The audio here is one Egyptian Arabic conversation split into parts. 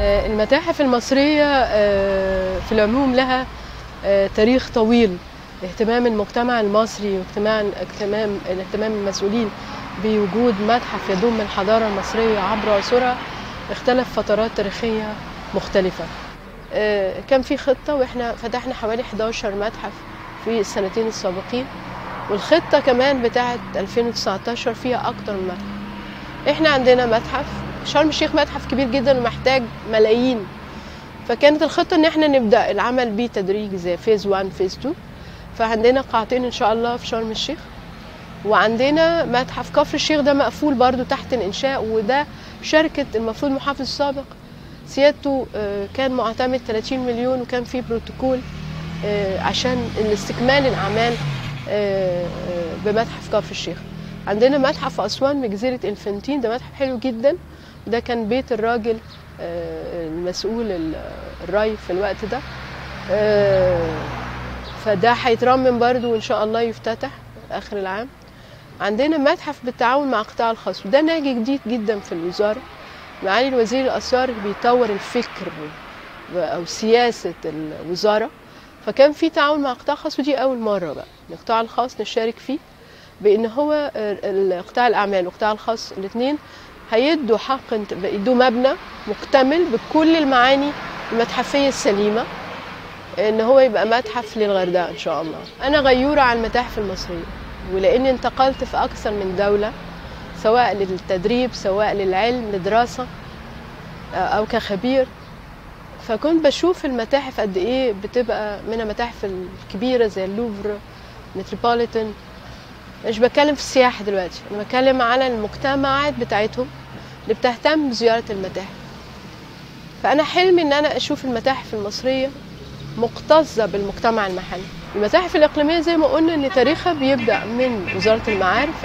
آه، المتاحف المصرية آه، في العموم لها آه، تاريخ طويل اهتمام المجتمع المصري واهتمام اهتمام اهتمام المسؤولين بوجود متحف يضم الحضارة المصرية عبر عصورها اختلف فترات تاريخية مختلفة آه، كان في خطة واحنا فتحنا حوالي 11 متحف في السنتين السابقين والخطة كمان بتاعت 2019 فيها أكتر من متحف احنا عندنا متحف شرم الشيخ متحف كبير جدا ومحتاج ملايين فكانت الخطة ان احنا نبدأ العمل بيه تدريج زي فيز 1 فيز 2 فعندنا قاعتين ان شاء الله في شرم الشيخ وعندنا متحف كفر الشيخ ده مقفول برضو تحت الانشاء وده شركة المفروض محافظ السابق سيادته آه، كان معتمد 30 مليون وكان في بروتوكول آه، عشان الاستكمال الاعمال آه، آه، بمتحف كفر الشيخ عندنا متحف اسوان بجزيره الفنتين ده متحف حلو جدا ده كان بيت الراجل آه، المسؤول ال- الري في الوقت ده آه، فده هيترمم برضو وان شاء الله يفتتح اخر العام عندنا متحف بالتعاون مع القطاع الخاص وده نهج جديد جدا في الوزاره معالي الوزير الاثار بيطور الفكر او سياسه الوزاره فكان في تعاون مع القطاع الخاص ودي اول مره بقى القطاع الخاص نشارك فيه بان هو ال- قطاع الاعمال والقطاع الخاص الاثنين هيدوا حق انت- يدوا مبنى مكتمل بكل المعاني المتحفيه السليمه ان هو يبقى متحف للغردقه ان شاء الله انا غيوره على المتاحف المصريه ولاني انتقلت في اكثر من دوله سواء للتدريب سواء للعلم لدراسه او كخبير فكنت بشوف المتاحف قد ايه بتبقى من المتاحف الكبيره زي اللوفر متروبوليتان مش بتكلم في السياحه دلوقتي انا بتكلم على المجتمعات بتاعتهم اللي بتهتم بزياره المتاحف فانا حلمي ان انا اشوف المتاحف المصريه مكتظه بالمجتمع المحلي المتاحف الاقليميه زي ما قلنا ان تاريخها بيبدا من وزاره المعارف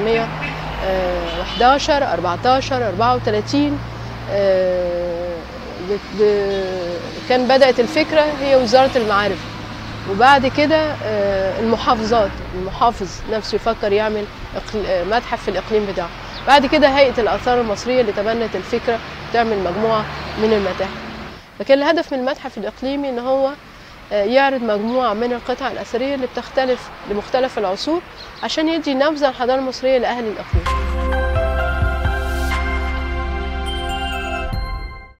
1911 14 34 آه، ب- ب- كان بدات الفكره هي وزاره المعارف وبعد كده آه، المحافظات المحافظ نفسه يفكر يعمل إقل- آه، متحف في الاقليم بتاعه بعد كده هيئه الاثار المصريه اللي تبنت الفكره تعمل مجموعه من المتاحف فكان الهدف من المتحف الاقليمي ان هو آه، يعرض مجموعه من القطع الاثريه اللي بتختلف لمختلف العصور عشان يدي نبذه عن الحضاره المصريه لاهل الاقليم